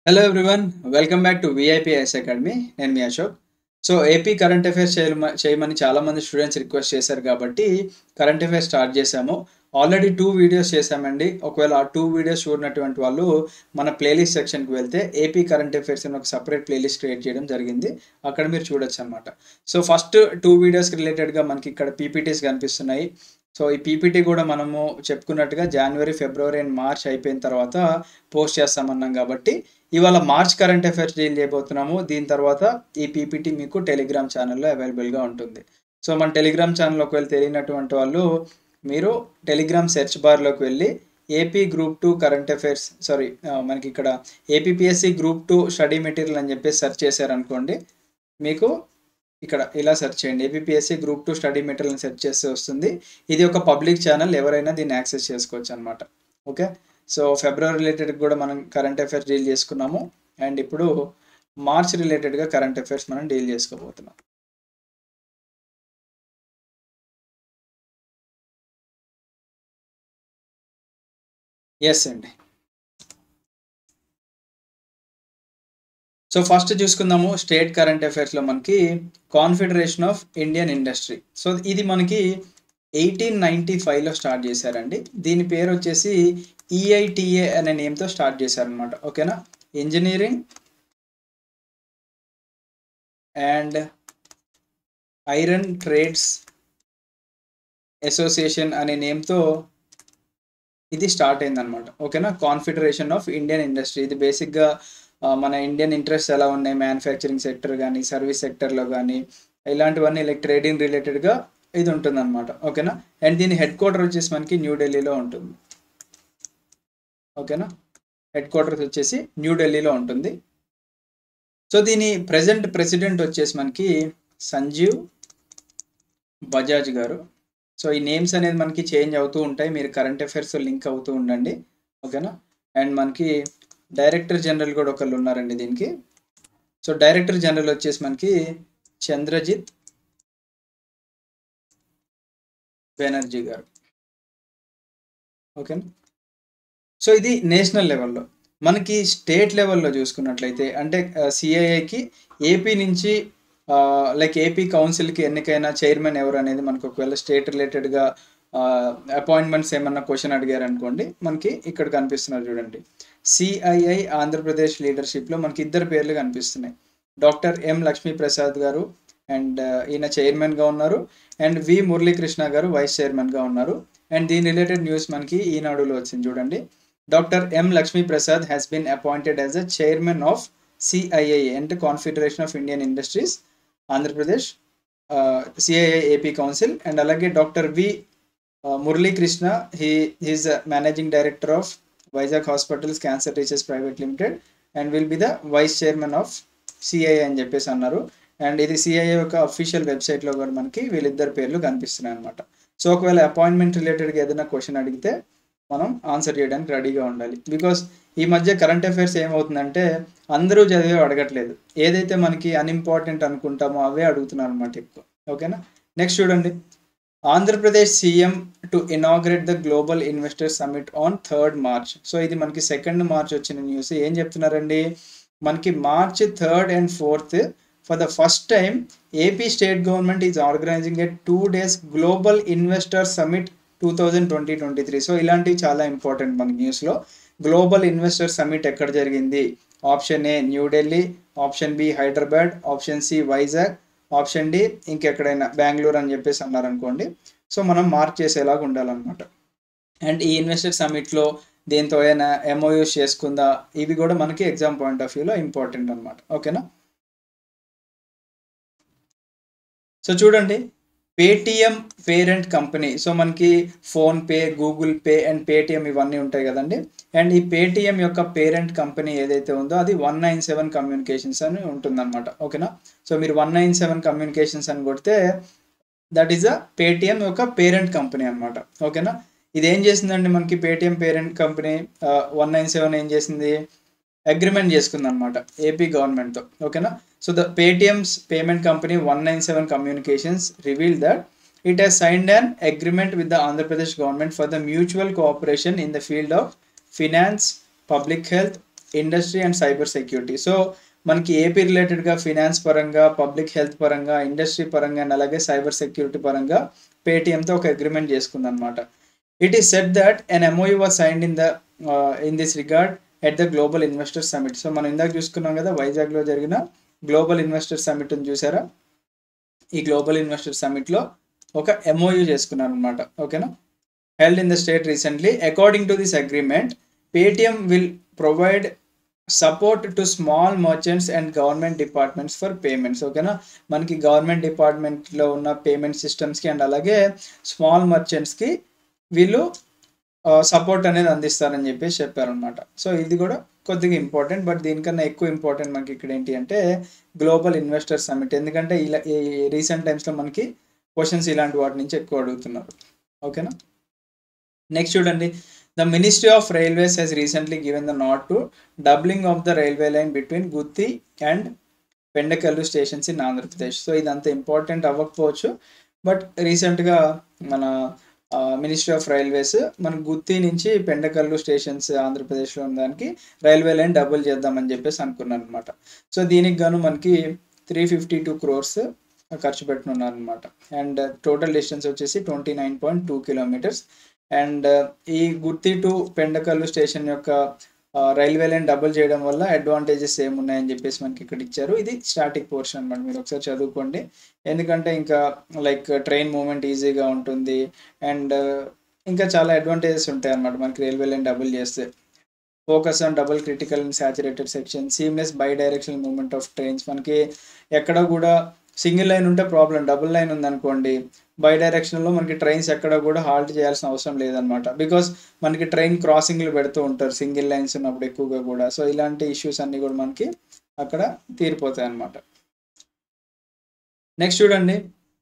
Hello everyone welcome back to VIPS academy నేను మీ Ashok so AP current affairs చేయమ చేయమని చాలామంది స్టూడెంట్స్ రిక్వెస్ట్ చేశారు కాబట్టి కరెంట్ అఫైర్స్ స్టార్ట్ చేశాము ఆల్రెడీ టూ వీడియోస్ చేశామండి ఒకవేళ ఆ టూ వీడియోస్ చూడనటువంటి వాళ్ళు మన ప్లేలిస్ట్ సెక్షన్కి వెళ్తే ఏపీ కరెంట్ అఫైర్స్ అని ఒక సపరేట్ ప్లేలిస్ట్ క్రియేట్ చేయడం జరిగింది అక్కడ మీరు చూడొచ్చు అనమాట సో ఫస్ట్ టూ వీడియోస్కి రిలేటెడ్గా మనకి ఇక్కడ పీపీటీస్ కనిపిస్తున్నాయి సో ఈ పీపీటీ కూడా మనము చెప్పుకున్నట్టుగా జనవరి ఫిబ్రవరి అండ్ మార్చ్ అయిపోయిన తర్వాత పోస్ట్ చేస్తామన్నాం కాబట్టి ఇవాళ మార్చ్ కరెంట్ అఫైర్స్ డీల్ చేయబోతున్నాము దీని తర్వాత ఈ పీపీటీ మీకు టెలిగ్రామ్ ఛానల్లో అవైలబుల్గా ఉంటుంది సో మన టెలిగ్రామ్ ఛానల్ ఒకవేళ తెలియనటువంటి వాళ్ళు మీరు టెలిగ్రామ్ సెర్చ్ బార్లోకి వెళ్ళి AP group two current affairs sorry మనకి ఇక్కడ APPSC group two study material అని చెప్పేసి సెర్చ్ చేశారనుకోండి మీకు ఇక్కడ ఇలా సెర్చ్ చేయండి APSC group two study material search చేస్తే వస్తుంది ఇది ఒక పబ్లిక్ ఛానల్ ఎవరైనా దీన్ని యాక్సెస్ చేసుకోవచ్చు అనమాట ఓకే సో ఫిబ్రవరి రిలేటెడ్ కూడా మనం కరెంట్ అఫైర్స్ డీల్ చేసుకున్నాము అండ్ ఇప్పుడు మార్చ్ రిలేటెడ్గా కరెంట్ అఫైర్స్ మనం డీల్ చేసుకోబోతున్నాం ఎస్ అండి సో ఫస్ట్ చూసుకుందాము స్టేట్ కరెంట్ అఫైర్స్లో మనకి confederation of Indian industry so ఇది మనకి ఎయిటీన్ నైంటీ ఫైవ్లో స్టార్ట్ చేశారండి దీని పేరు వచ్చేసి ఈఐటిఏ అనే నేమ్తో స్టార్ట్ చేశారనమాట ఓకేనా engineering and iron trades association అనే నేమ్తో ఇది స్టార్ట్ అయిందనమాట ఓకేనా కాన్ఫెడరేషన్ ఆఫ్ ఇండియన్ ఇండస్ట్రీ ఇది బేసిక్గా మన ఇండియన్ ఇంట్రెస్ట్ ఎలా ఉన్నాయి మ్యానుఫ్యాక్చరింగ్ సెక్టర్ కానీ సర్వీస్ సెక్టర్లో కానీ ఇలాంటివన్నీ లైక్ ట్రేడింగ్ రిలేటెడ్గా ఇది ఉంటుంది అనమాట ఓకేనా అండ్ దీని హెడ్ క్వార్టర్ వచ్చేసి మనకి న్యూఢిల్లీలో ఉంటుంది ఓకేనా హెడ్ క్వార్టర్స్ వచ్చేసి న్యూఢిల్లీలో ఉంటుంది సో దీని ప్రజెంట్ ప్రెసిడెంట్ వచ్చేసి మనకి సంజీవ్ బజాజ్ గారు సో ఈ నేమ్స్ అనేది మనకి చేంజ్ అవుతూ ఉంటాయి మీరు కరెంట్ అఫైర్స్ లింక్ అవుతూ ఉండండి ఓకేనా అండ్ మనకి డైరెక్టర్ జనరల్ కూడా ఒకళ్ళు ఉన్నారండి దీనికి సో డైరెక్టర్ జనరల్ వచ్చేసి మనకి చంద్రజిత్ బెనర్జీ గారు ఓకేనా సో ఇది నేషనల్ లెవెల్లో మనకి స్టేట్ లెవెల్లో చూసుకున్నట్లయితే అంటే సిఐఐకి ఏపీ నుంచి లైక్ ఏపీ కౌన్సిల్కి ఎన్నికైన చైర్మన్ ఎవరు అనేది మనకు ఒకవేళ స్టేట్ రిలేటెడ్గా అపాయింట్మెంట్స్ ఏమన్నా క్వశ్చన్ అడిగారు అనుకోండి మనకి ఇక్కడ కనిపిస్తున్నారు చూడండి సిఐఐ ఆంధ్రప్రదేశ్ లీడర్షిప్లో మనకి ఇద్దరు పేర్లు కనిపిస్తున్నాయి డాక్టర్ ఎం లక్ష్మీ ప్రసాద్ గారు అండ్ ఈయన చైర్మన్గా ఉన్నారు అండ్ వి మురళీకృష్ణ గారు వైస్ చైర్మన్గా ఉన్నారు అండ్ దీని రిలేటెడ్ న్యూస్ మనకి ఈనాడులో వచ్చింది చూడండి doctor M Lakshmi Prasad has been appointed as a chairman of CII అంటే confederation of Indian industries Andhra Pradesh CII AP council and అలాగే doctor V Murali Krishna he he's managing director of Vizag hospitals cancer research private limited and will be the vice chairman of CII అని చెప్పేసి అన్నారు and ఇది CII యొక్క official వెబ్సైట్లో కూడా మనకి వీళ్ళిద్దరు పేర్లు కనిపిస్తున్నాయి అనమాట సో ఒకవేళ అపాయింట్మెంట్ రిలేటెడ్గా ఏదైనా క్వశ్చన్ అడిగితే మనం ఆన్సర్ చేయడానికి రెడీగా ఉండాలి బికాస్ ఈ మధ్య కరెంట్ అఫైర్స్ ఏమవుతుందంటే అందరూ చదివే అడగట్లేదు ఏదైతే మనకి అన్ఇంపార్టెంట్ అనుకుంటామో అవే అడుగుతున్నారు అనమాట ఎక్కువ ఓకేనా నెక్స్ట్ చూడండి Andhra Pradesh CM to inaugurate the global investor summit on third March so ఇది మనకి సెకండ్ మార్చ్ వచ్చిన న్యూస్ ఏం చెప్తున్నారండి మనకి March third and fourth for the first time AP state government is organising a two days global investor summit two thousand twenty twenty three so ఇలాంటివి చాలా important మనకి న్యూస్లో గ్లోబల్ ఇన్వెస్టర్ సమిట్ ఎక్కడ జరిగింది option A New Delhi option B Hyderabad option C Vizag option D ఇంకెక్కడైనా బెంగళూరు అని చెప్పేసి అన్నారనుకోండి సో మనం మార్క్ చేసేలాగా ఉండాలన్నమాట అండ్ ఈ ఇన్వెస్టర్ సమిట్లో దేంతో అయినా ఎంఓయూస్ చేసుకుందా ఇవి కూడా మనకి ఎగ్జామ్ పాయింట్ ఆఫ్ వ్యూలో ఇంపార్టెంట్ అనమాట ఓకేనా సో చూడండి పేటిఎం పేరెంట్ కంపెనీ సో మనకి PhonePe Google Pay and Paytm ఇవన్నీ ఉంటాయి కదండి అండ్ ఈ పేటిఎం యొక్క పేరెంట్ కంపెనీ ఏదైతే ఉందో అది వన్ నైన్ సెవెన్ కమ్యూనికేషన్స్ అని ఉంటుందన్నమాట ఓకేనా సో మీరు వన్ నైన్ సెవెన్ కమ్యూనికేషన్స్ అని కొడితే దట్ ఈస్ అ పేటిఎం యొక్క పేరెంట్ కంపెనీ అనమాట ఓకేనా ఇది ఏం చేసిందండి మనకి Paytm parent company one nine seven ఏం చేసింది అగ్రిమెంట్ చేసుకుంది అనమాట ఏపీ గవర్నమెంట్తో ఓకేనా so the Paytm's payment company one nine seven communications reveal that it has signed an agreement with the Andhra Pradesh government for the mutual cooperation in the field of finance public health industry and cyber security so మనకి AP రిలేటెడ్గా finance పరంగా public health పరంగా industry పరంగా and అలాగే cyber security పరంగా పేటిఎంతో ఒక agreement చేసుకుందనమాట it is set that an MOU was signed in the in this regard at the global investor summit so మనం ఇందాక చూసుకున్నాం కదా వైజాగ్లో జరిగిన గ్లోబల్ ఇన్వెస్టర్ సమిట్ చూసారా ఈ గ్లోబల్ ఇన్వెస్టర్ సమిట్లో ఒక ఎంఓయూ చేసుకున్నారు అనమాట ఓకేనా held in the state recently according to this agreement Paytm will provide support to small merchants and government departments for payments ఓకేనా మనకి గవర్నమెంట్ డిపార్ట్మెంట్లో ఉన్న పేమెంట్ సిస్టమ్స్కి అండ్ అలాగే స్మాల్ మర్చెంట్స్కి వీళ్ళు సపోర్ట్ అనేది అందిస్తారని చెప్పేసి చెప్పారనమాట సో ఇది కూడా కొద్దిగా ఇంపార్టెంట్ బట్ దీనికన్నా ఎక్కువ ఇంపార్టెంట్ మనకి ఇక్కడ ఏంటి అంటే గ్లోబల్ ఇన్వెస్టర్ సమిట్ ఎందుకంటే ఇలా ఈ రీసెంట్ టైమ్స్లో మనకి క్వశ్చన్స్ ఇలాంటి వాటి నుంచి ఎక్కువ అడుగుతున్నారు ఓకేనా నెక్స్ట్ చూడండి the ministry of railways has recently given the nod to doubling of the railway line between Gutti and Pendakallu stations in Andhra Pradesh so ఇది అంత ఇంపార్టెంట్ అవ్వకపోవచ్చు బట్ రీసెంట్గా మన మినిస్ట్రీ ఆఫ్ రైల్వేస్ మన గుత్తి నుంచి పెండకల్లు స్టేషన్స్ ఆంధ్రప్రదేశ్లో ఉన్న దానికి రైల్వే లైన్ డబుల్ చేద్దామని చెప్పేసి అనుకున్నాను అనమాట సో దీనికి గాను మనకి త్రీ ఫిఫ్టీ టూ క్రోర్స్ ఖర్చు పెట్టనున్నారు అనమాట అండ్ టోటల్ డిస్టెన్స్ వచ్చేసి twenty nine point two kilometres and ఈ గుత్తి టు పెండకల్లు స్టేషన్ యొక్క రైల్వే లైన్ డబుల్ చేయడం వల్ల అడ్వాంటేజెస్ ఏమున్నాయని చెప్పేసి మనకి ఇక్కడ ఇచ్చారు ఇది స్టాటిక్ పోర్షన్ అనమాట మీరు ఒకసారి చదువుకోండి ఎందుకంటే ఇంకా లైక్ ట్రైన్ మూమెంట్ ఈజీగా ఉంటుంది అండ్ ఇంకా చాలా అడ్వాంటేజెస్ ఉంటాయి అనమాట మనకి రైల్వే లైన్ డబుల్ చేస్తే focus on double critical and saturated section seamless bi direction movement of trains మనకి ఎక్కడ కూడా సింగిల్ లైన్ ఉంటే ప్రాబ్లం డబుల్ లైన్ ఉందనుకోండి బై డైరెక్షన్లో మనకి ట్రైన్స్ ఎక్కడ కూడా హాల్ట్ చేయాల్సిన అవసరం లేదనమాట బికాస్ మనకి ట్రైన్ క్రాసింగ్లు పెడుతూ ఉంటారు సింగిల్ లైన్స్ ఉన్నప్పుడు ఎక్కువగా కూడా సో ఇలాంటి ఇష్యూస్ అన్నీ కూడా మనకి అక్కడ తీరిపోతాయి అన్నమాట నెక్స్ట్ చూడండి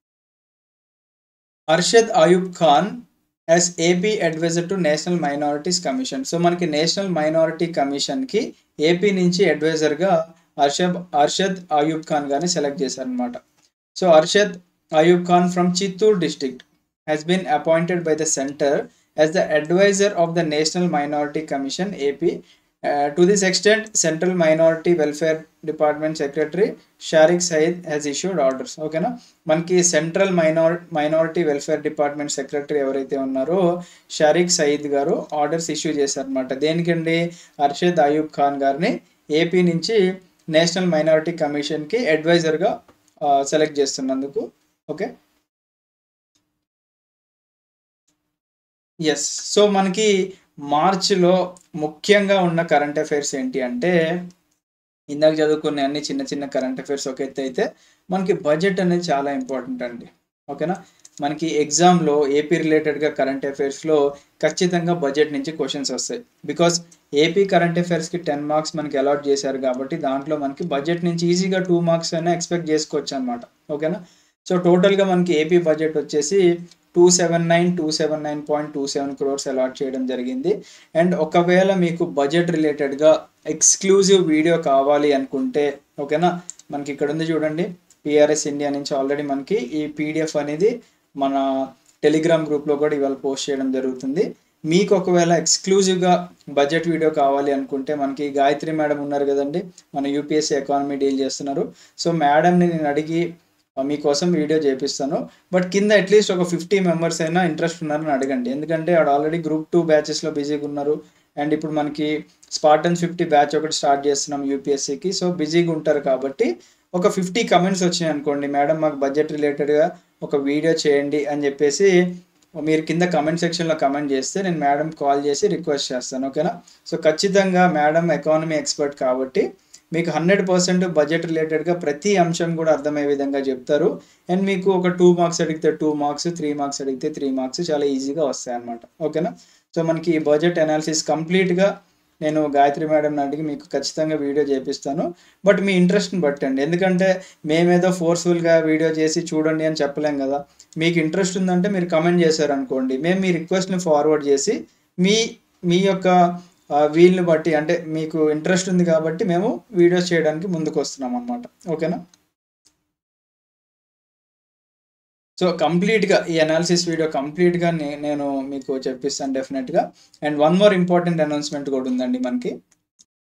Arshad Ayub Khan as AP adviser to national minorities commission so మనకి నేషనల్ మైనారిటీ కమిషన్కి ఏపీ నుంచి అడ్వైజర్గా అర్షద్ అర్షద్ అయూబ్ ఖాన్ గారిని సెలెక్ట్ చేశారనమాట so Arshad Ayub Khan from Chittoor district has been appointed by the center as the advisor of the National Minority Commission AP. Uh, to this extent, Central Minority Welfare Department Secretary Sharik Said has issued orders. ఓకేనా మనకి central minor minority welfare department secretary ఎవరైతే ఉన్నారో షారిక్ సయీద్ గారు orders issue చేశారనమాట దేనికండి అర్షద్ అయూబ్ ఖాన్ గారిని AP నుంచి national minority కమిషన్కి అడ్వైజర్గా సెలెక్ట్ చేస్తున్నందుకు ఓకే ఎస్ సో మనకి మార్చిలో ముఖ్యంగా ఉన్న కరెంట్ అఫైర్స్ ఏంటి అంటే ఇందాక చదువుకునే అన్ని చిన్న చిన్న కరెంట్ అఫైర్స్ ఒక ఎత్తు అయితే మనకి బడ్జెట్ అనేది చాలా ఇంపార్టెంట్ అండి ఓకేనా మనకి ఎగ్జామ్లో ఏపీ రిలేటెడ్గా కరెంట్ అఫైర్స్లో ఖచ్చితంగా బడ్జెట్ నుంచి క్వశ్చన్స్ వస్తాయి బికాస్ ఏపీ కరెంట్ అఫైర్స్కి టెన్ మార్క్స్ మనకి అలాట్ చేశారు కాబట్టి దాంట్లో మనకి బడ్జెట్ నుంచి ఈజీగా టూ మార్క్స్ అయినా ఎక్స్పెక్ట్ చేసుకోవచ్చు అనమాట ఓకేనా సో టోటల్గా మనకి ఏపీ బడ్జెట్ వచ్చేసి two seven nine two seven nine point two seven crores allot చేయడం జరిగింది అండ్ ఒకవేళ మీకు బడ్జెట్ రిలేటెడ్గా ఎక్స్క్లూజివ్ వీడియో కావాలి అనుకుంటే ఓకేనా మనకి ఇక్కడ ఉంది చూడండి పిఆర్ఎస్ ఇండియా నుంచి ఆల్రెడీ మనకి ఈ పీడిఎఫ్ అనేది మన టెలిగ్రామ్ గ్రూప్లో కూడా ఇవాళ పోస్ట్ చేయడం జరుగుతుంది మీకు ఒకవేళ ఎక్స్క్లూజివ్గా బడ్జెట్ వీడియో కావాలి అనుకుంటే మనకి గాయత్రి మేడం ఉన్నారు కదండి మన యూపీఎస్సీ ఎకానమీ డీల్ చేస్తున్నారు సో మేడంని నేను అడిగి మీకోసం వీడియో చేపిస్తాను బట్ కింద అట్లీస్ట్ ఒక ఫిఫ్టీ మెంబర్స్ అయినా ఇంట్రెస్ట్ ఉన్నారని అడగండి ఎందుకంటే ఆడ ఆల్రెడీ గ్రూప్ టూ బ్యాచెస్లో బిజీగా ఉన్నారు అండ్ ఇప్పుడు మనకి స్పార్టన్ ఫిఫ్టీ బ్యాచ్ ఒకటి స్టార్ట్ చేస్తున్నాం యూపీఎస్సీకి సో బిజీగా ఉంటారు కాబట్టి ఒక ఫిఫ్టీ కమెంట్స్ వచ్చినాయి అనుకోండి మేడం మాకు బడ్జెట్ రిలేటెడ్గా ఒక వీడియో చేయండి అని చెప్పేసి మీరు కింద కమెంట్ సెక్షన్లో కమెంట్ చేస్తే నేను మేడం కాల్ చేసి రిక్వెస్ట్ చేస్తాను ఓకేనా సో ఖచ్చితంగా మేడం ఎకానమీ ఎక్స్పర్ట్ కాబట్టి మీకు హండ్రెడ్ పర్సెంట్ బడ్జెట్ రిలేటెడ్గా ప్రతి అంశం కూడా అర్థమయ్యే విధంగా చెప్తారు అండ్ మీకు ఒక టూ మార్క్స్ అడిగితే టూ మార్క్స్ త్రీ మార్క్స్ అడిగితే త్రీ మార్క్స్ చాలా ఈజీగా వస్తాయి అనమాట ఓకేనా సో మనకి ఈ బడ్జెట్ అనాలిసిస్ కంప్లీట్గా నేను గాయత్రి మేడంని అడిగి మీకు ఖచ్చితంగా వీడియో చేపిస్తాను బట్ మీ ఇంట్రెస్ట్ని బట్టండి ఎందుకంటే మేమేదో ఫోర్స్ఫుల్గా వీడియో చేసి చూడండి అని చెప్పలేం కదా మీకు ఇంట్రెస్ట్ ఉందంటే మీరు కమెంట్ చేశారనుకోండి మేము మీ రిక్వెస్ట్ని ఫార్వర్డ్ చేసి మీ మీ యొక్క వీల్ని బట్టి అంటే మీకు ఇంట్రెస్ట్ ఉంది కాబట్టి మేము వీడియోస్ చేయడానికి ముందుకు వస్తున్నాం అనమాట ఓకేనా సో కంప్లీట్గా ఈ అనాలిసిస్ వీడియో కంప్లీట్గా నేను మీకు చెప్పిస్తాను డెఫినెట్గా and one more important announcement కూడా ఉందండి మనకి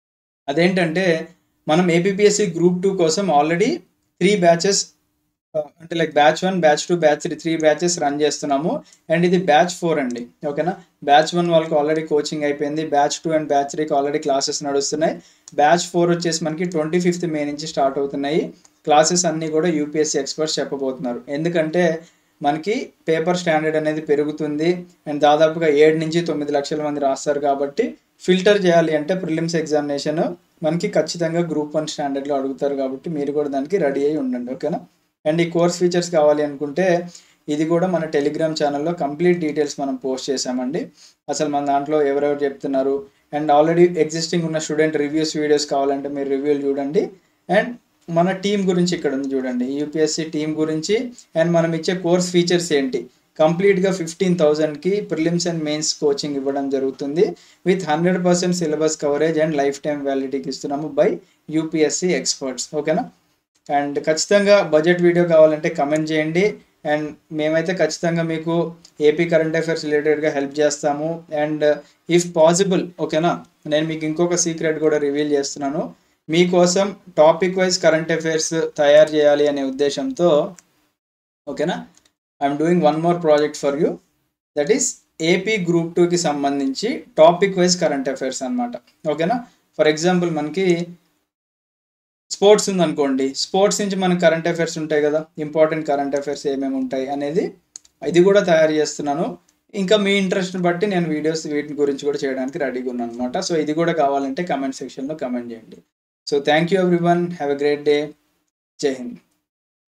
అదేంటంటే మనం ఏపీఎస్సి గ్రూప్ టూ కోసం ఆల్రెడీ త్రీ బ్యాచెస్ అంటే like batch one batch two batch three three batches run చేస్తున్నాము అండ్ ఇది బ్యాచ్ ఫోర్ అండి ఓకేనా బ్యాచ్ వన్ వాళ్ళకి ఆల్రెడీ కోచింగ్ అయిపోయింది బ్యాచ్ టూ అండ్ బ్యాచ్ త్రీకి ఆల్రెడీ క్లాసెస్ నడుస్తున్నాయి బ్యాచ్ ఫోర్ వచ్చేసి మనకి ట్వంటీ ఫిఫ్త్ మే నుంచి స్టార్ట్ అవుతున్నాయి క్లాసెస్ అన్నీ కూడా యూపీఎస్సీ ఎక్స్పర్ట్స్ చెప్పబోతున్నారు ఎందుకంటే మనకి పేపర్ స్టాండర్డ్ అనేది పెరుగుతుంది అండ్ దాదాపుగా ఏడు నుంచి తొమ్మిది లక్షల మంది రాస్తారు కాబట్టి ఫిల్టర్ చేయాలి అంటే ప్రిలిమ్స్ ఎగ్జామినేషన్ మనకి ఖచ్చితంగా గ్రూప్ వన్ స్టాండర్డ్లో అడుగుతారు కాబట్టి మీరు కూడా దానికి రెడీ అయ్యి ఉండండి ఓకేనా అండ్ ఈ కోర్స్ ఫీచర్స్ కావాలి అనుకుంటే ఇది కూడా మన టెలిగ్రామ్ ఛానల్లో కంప్లీట్ డీటెయిల్స్ మనం పోస్ట్ చేసామండి అసలు మన దాంట్లో ఎవరెవరు చెప్తున్నారు అండ్ ఆల్రెడీ ఎగ్జిస్టింగ్ ఉన్న స్టూడెంట్ రివ్యూస్ వీడియోస్ కావాలంటే మీరు రివ్యూలు చూడండి అండ్ మన టీం గురించి ఇక్కడ ఉంది చూడండి యూపీఎస్సీ టీం గురించి అండ్ మనం ఇచ్చే కోర్స్ ఫీచర్స్ ఏంటి కంప్లీట్గా ఫిఫ్టీన్ థౌజండ్కి ప్రిలిమ్స్ అండ్ మెయిన్స్ కోచింగ్ ఇవ్వడం జరుగుతుంది with hundred percent syllabus coverage and life time వ్యాలిడిటీకి ఇస్తున్నాము బై యూపీఎస్సీ ఎక్స్పర్ట్స్ ఓకేనా అండ్ ఖచ్చితంగా బడ్జెట్ వీడియో కావాలంటే కమెంట్ చేయండి అండ్ మేమైతే ఖచ్చితంగా మీకు ఏపీ కరెంట్ అఫైర్స్ రిలేటెడ్గా హెల్ప్ చేస్తాము అండ్ ఇఫ్ పాసిబుల్ ఓకేనా నేను మీకు ఇంకొక సీక్రెట్ కూడా రివీల్ చేస్తున్నాను మీకోసం టాపిక్ వైజ్ కరెంట్ అఫైర్స్ తయారు చేయాలి అనే ఉద్దేశంతో ఓకేనా I'm doing one more project for you that is AP group టూకి సంబంధించి టాపిక్ వైజ్ కరెంట్ అఫైర్స్ అనమాట ఓకేనా ఫర్ ఎగ్జాంపుల్ మనకి స్పోర్ట్స్ ఉందనుకోండి స్పోర్ట్స్ నుంచి మనకి కరెంట్ అఫైర్స్ ఉంటాయి కదా ఇంపార్టెంట్ కరెంట్ అఫైర్స్ ఏమేమి ఉంటాయి అనేది ఇది కూడా తయారు చేస్తున్నాను ఇంకా మీ ఇంట్రెస్ట్ని బట్టి నేను వీడియోస్ వీటి గురించి కూడా చేయడానికి రెడీగా ఉన్నాను అనమాట సో ఇది కూడా కావాలంటే కమెంట్ సెక్షన్లో కమెంట్ చేయండి so thank you everyone have a great day జై హింద్